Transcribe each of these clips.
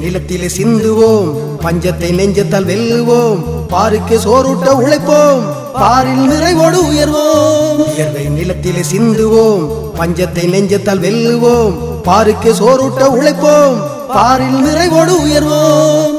நிலத்திலே சிந்துவோம் பஞ்சத்தை நெஞ்சத்தால் வெல்லுவோம் பாருக்கு சோறுட்ட உழைப்போம் பாரில் நிறைவோடு உயர்வோம் உயர்வை நிலத்திலே சிந்துவோம் பஞ்சத்தை நெஞ்சத்தால் வெல்லுவோம் பாருக்கு சோறுட்ட உழைப்போம் பாரில் நிறைவோடு உயர்வோம்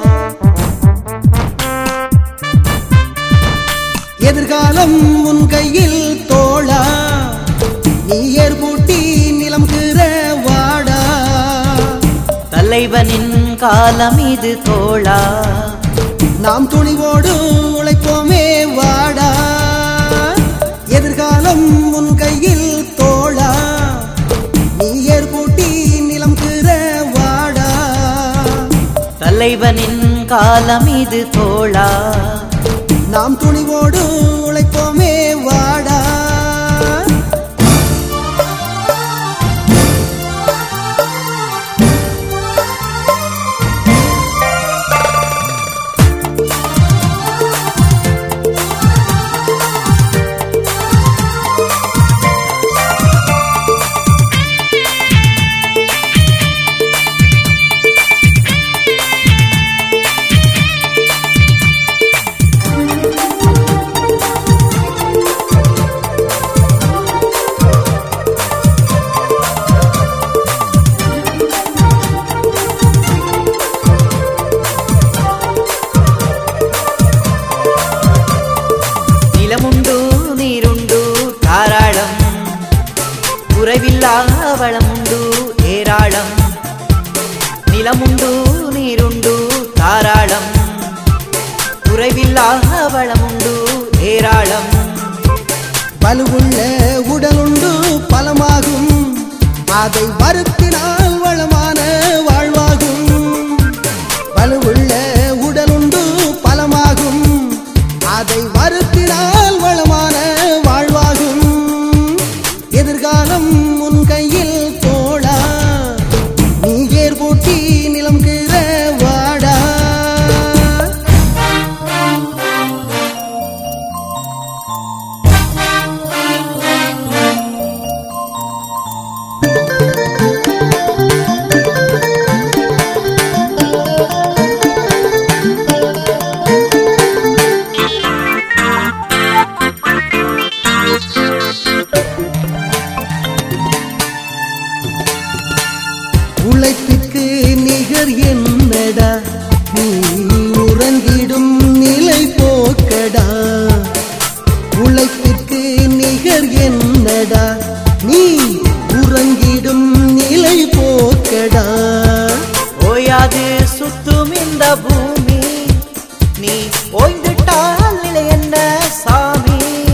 எதிர்காலம் உன் கையில் தோழா நீ ஏற்பூட்டி நிலம் கீற வாடா தலைவனின் காலம் இது தோழா நாம் துணிவோடு உழைப்போமே வாடா எதிர்காலம் உன் கையில் தோழா நீ ஏற்பூட்டி நிலம் கீற வாடா தலைவனின் காலம் இது தோழா நாம் துணிவோடு உழைப்போமே வாடா நிலமுண்டு நீருண்டு தாராளம் குறைவில்லா வளமுண்டு ஏராளம் நிலமுண்டு நீருண்டு தாராளம் குறைவில்லா வளமுண்டு ஏராளம் வலுவுள்ள உடலுண்டு பலமாகும் அதை வருத்தினால் வளமான வாழ்வாகும் வலுவுள்ள உடலுண்டு பலமாகும் அதை வருத்தினால் வளமான வாழ்வாகும் எதிர்காலம் உன் கையில் தோழா நீ ஏற்பூட்டி நிலம் கீற வாடா உழைப்பிற்கு நிகர் என்னடா நீ உறங்கிடும் நிலை போக்கடா உழைப்பிற்கு நிகர் என்னடா நீ உறங்கிடும் நிலை போக்கடா ஓயாது சுத்தும் இந்த பூமி நீ ஓய்ந்துட்டால் நிலை என்ன சாமி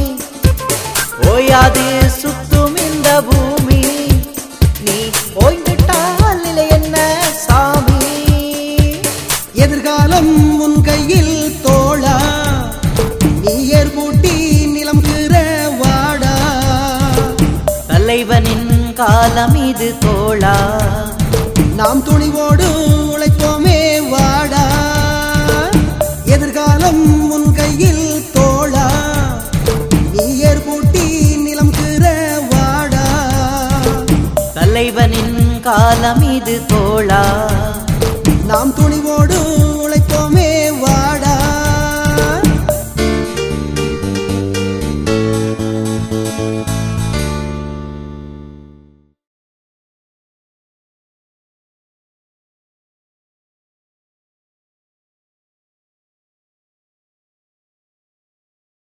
ஓயாது சுத்தும் இந்த பூமி நீ ஓய்ந்துட்டால் நிலை என்ன சாமி எதிர்காலம் உன் கையில் தோழா நீ ஏற்பூட்டி நிலம் கீற வாடா தலைவனின் காலம் இது தோழா நாம் துணிவோடு உழைப்போமே வாடா எதிர்காலம் உன் கையில் தோழா நீ ஏற்பூட்டி நிலம் கீற வாடா தலைவனின் காலம் இது தோழா நாம் துணிவோடு